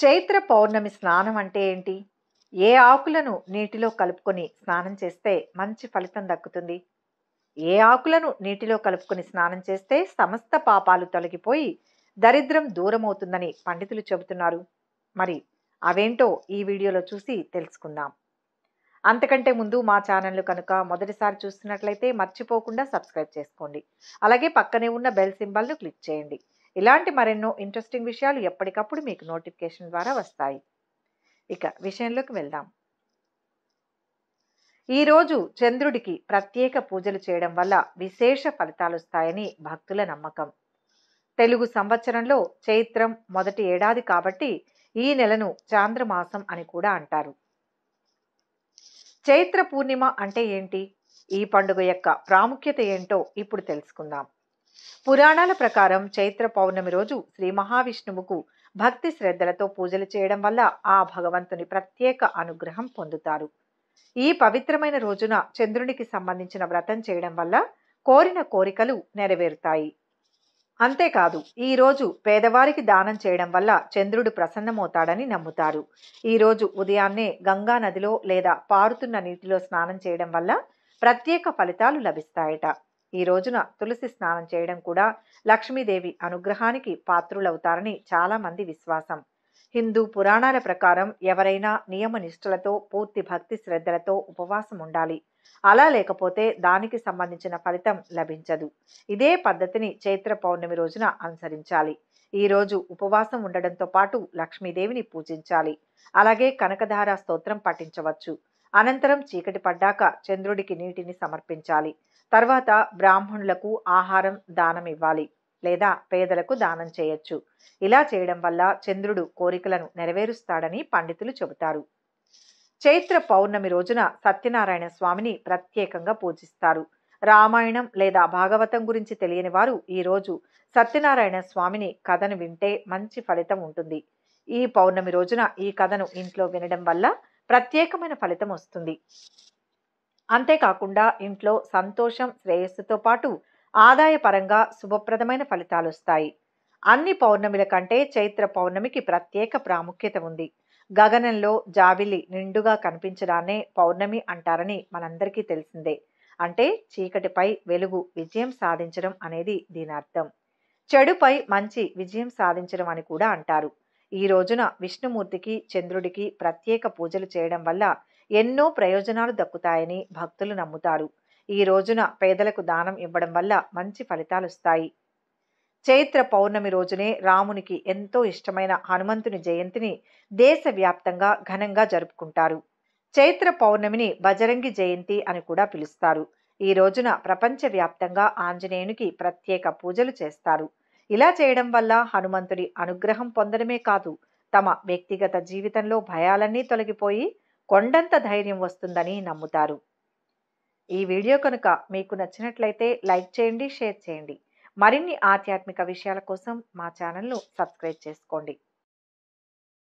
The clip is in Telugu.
చైత్ర పౌర్ణమి స్నానం అంటే ఏంటి ఏ ఆకులను నీటిలో కలుపుకొని స్నానం చేస్తే మంచి ఫలితం దక్కుతుంది ఏ ఆకులను నీటిలో కలుపుకొని స్నానం చేస్తే సమస్త పాపాలు తొలగిపోయి దరిద్రం దూరమవుతుందని పండితులు చెబుతున్నారు మరి అవేంటో ఈ వీడియోలో చూసి తెలుసుకుందాం అంతకంటే ముందు మా ఛానల్ కనుక మొదటిసారి చూస్తున్నట్లయితే మర్చిపోకుండా సబ్స్క్రైబ్ చేసుకోండి అలాగే పక్కనే ఉన్న బెల్ సింబల్ను క్లిక్ చేయండి ఇలాంటి మరెన్నో ఇంట్రెస్టింగ్ విషయాలు ఎప్పటికప్పుడు మీకు నోటిఫికేషన్ ద్వారా వస్తాయి ఇక విషయంలోకి వెళ్దాం ఈరోజు చంద్రుడికి ప్రత్యేక పూజలు చేయడం వల్ల విశేష ఫలితాలు వస్తాయని భక్తుల నమ్మకం తెలుగు సంవత్సరంలో చైత్రం మొదటి ఏడాది కాబట్టి ఈ నెలను చాంద్రమాసం అని కూడా అంటారు చైత్ర పూర్ణిమ అంటే ఏంటి ఈ పండుగ యొక్క ప్రాముఖ్యత ఏంటో ఇప్పుడు తెలుసుకుందాం పురాణాల ప్రకారం చైత్ర పౌర్ణమి రోజు శ్రీ మహావిష్ణువుకు భక్తి శ్రద్ధలతో పూజలు చేయడం వల్ల ఆ భగవంతుని ప్రత్యేక అనుగ్రహం పొందుతారు ఈ పవిత్రమైన రోజున చంద్రునికి సంబంధించిన వ్రతం చేయడం వల్ల కోరిన కోరికలు నెరవేరుతాయి అంతేకాదు ఈ రోజు పేదవారికి దానం చేయడం వల్ల చంద్రుడు ప్రసన్నమవుతాడని నమ్ముతారు ఈ రోజు ఉదయాన్నే గంగా నదిలో లేదా పారుతున్న నీటిలో స్నానం చేయడం వల్ల ప్రత్యేక ఫలితాలు లభిస్తాయట ఈ రోజున తులసి స్నానం చేయడం కూడా లక్ష్మీదేవి అనుగ్రహానికి పాత్రులవుతారని చాలా మంది విశ్వాసం హిందూ పురాణాల ప్రకారం ఎవరైనా నియమ నిష్ఠలతో పూర్తి భక్తి శ్రద్ధలతో ఉపవాసం ఉండాలి అలా లేకపోతే దానికి సంబంధించిన ఫలితం లభించదు ఇదే పద్ధతిని చైత్ర పౌర్ణమి రోజున అనుసరించాలి ఈ రోజు ఉపవాసం ఉండడంతో పాటు లక్ష్మీదేవిని పూజించాలి అలాగే కనకధార స్తోత్రం పఠించవచ్చు అనంతరం చీకటి పడ్డాక చంద్రుడికి నీటిని సమర్పించాలి తర్వాత బ్రాహ్మణులకు ఆహారం దానం ఇవ్వాలి లేదా పేదలకు దానం చేయొచ్చు ఇలా చేయడం వల్ల చంద్రుడు కోరికలను నెరవేరుస్తాడని పండితులు చెబుతారు చైత్ర పౌర్ణమి రోజున సత్యనారాయణ స్వామిని ప్రత్యేకంగా పూజిస్తారు రామాయణం లేదా భాగవతం గురించి తెలియని వారు ఈరోజు సత్యనారాయణ స్వామిని కథను వింటే మంచి ఫలితం ఉంటుంది ఈ పౌర్ణమి రోజున ఈ కథను ఇంట్లో వినడం వల్ల ప్రత్యేకమైన ఫలితం వస్తుంది అంతేకాకుండా ఇంట్లో సంతోషం శ్రేయస్సుతో పాటు ఆదాయపరంగా శుభప్రదమైన ఫలితాలు వస్తాయి అన్ని పౌర్ణమిల కంటే చైత్ర పౌర్ణమికి ప్రత్యేక ప్రాముఖ్యత ఉంది గగనంలో జాబిలి నిండుగా కనిపించడాన్నే పౌర్ణమి అంటారని మనందరికీ తెలిసిందే అంటే చీకటిపై వెలుగు విజయం సాధించడం అనేది దీని అర్థం చెడుపై మంచి విజయం సాధించడం అని కూడా అంటారు ఈ రోజున విష్ణుమూర్తికి చంద్రుడికి ప్రత్యేక పూజలు చేయడం వల్ల ఎన్నో ప్రయోజనాలు దక్కుతాయని భక్తులు నమ్ముతారు ఈ రోజున పేదలకు దానం ఇవ్వడం వల్ల మంచి ఫలితాలు వస్తాయి చైత్ర పౌర్ణమి రోజునే రామునికి ఎంతో ఇష్టమైన హనుమంతుని జయంతిని దేశవ్యాప్తంగా ఘనంగా జరుపుకుంటారు చైత్ర పౌర్ణమిని బజరంగి జయంతి అని కూడా పిలుస్తారు ఈ రోజున ప్రపంచవ్యాప్తంగా ఆంజనేయునికి ప్రత్యేక పూజలు చేస్తారు ఇలా చేయడం వల్ల హనుమంతుడి అనుగ్రహం పొందడమే కాదు తమ వ్యక్తిగత జీవితంలో భయాలన్నీ తొలగిపోయి కొండంత ధైర్యం వస్తుందని నమ్ముతారు ఈ వీడియో కనుక మీకు నచ్చినట్లయితే లైక్ చేయండి షేర్ చేయండి మరిన్ని ఆధ్యాత్మిక విషయాల కోసం మా ఛానల్ను సబ్స్క్రైబ్ చేసుకోండి